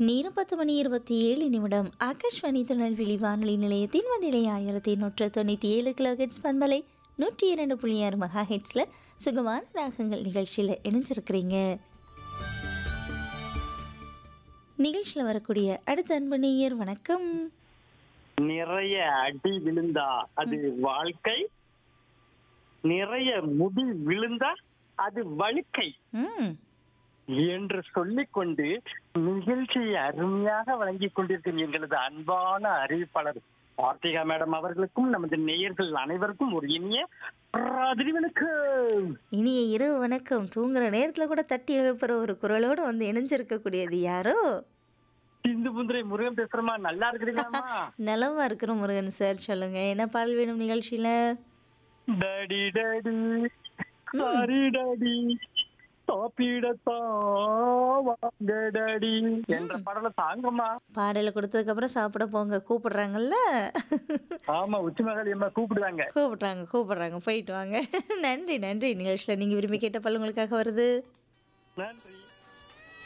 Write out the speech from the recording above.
நேரம் பத்து மணி இருபத்தி ஏழு நிமிடம் ஆகாஷ்வாணி திருநெல்வேலி வானொலி நிலையத்தின் மதிலை ஆயிரத்தி நூற்று தொண்ணூற்றி ஏழு கிலோ ஹெட்ஸ் பண்பலை நூற்றி இரண்டு புள்ளி ஆறு மெகா ஹெட்ஸில் சுகமான ராகங்கள் நிகழ்ச்சியில் இணைஞ்சிருக்கிறீங்க நிகழ்ச்சியில் வரக்கூடிய அடுத்த அன்பு நேயர் வணக்கம் நிறைய அடி விழுந்தா அது வாழ்க்கை நிறைய முடி விழுந்தா அது வழுக்கை ம் என்று சொல்லிக்கொண்டு நிகழ்ச்சியை அருமையாக வழங்கிக் கொண்டிருக்கும் எங்களது அன்பான அறிவிப்பாளர் கார்த்திகா மேடம் அவர்களுக்கும் நமது நேயர்கள் அனைவருக்கும் ஒரு இனிய ராதிரிவனுக்கு இனிய இரவு வணக்கம் தூங்குற நேரத்தில் கூட தட்டி எழுப்புற ஒரு குரலோடு வந்து இணைஞ்சிருக்கக்கூடியது யாரோ சிந்து புந்திரை முருகன் பேசுறமா நல்லா இருக்கிறீங்களாமா நலமா இருக்கிற முருகன் சார் சொல்லுங்க என்ன பால் வேணும் நிகழ்ச்சியில டாடி டாடி சாரி டாடி சாப்பிடத்தான் வாங்க டாடி என்ற பாடல தாங்கம்மா பாடலை கொடுத்ததுக்கு அப்புறம் சாப்பிட போங்க கூப்பிடுறாங்கல்ல ஆமா உச்சிமகாளி அம்மா கூப்பிடுவாங்க கூப்பிடுறாங்க கூப்பிடுறாங்க போயிட்டு வாங்க நன்றி நன்றி நிகழ்ச்சியில் நீங்கள் விரும்பி கேட்ட பல்லுங்களுக்காக வருது நன்றி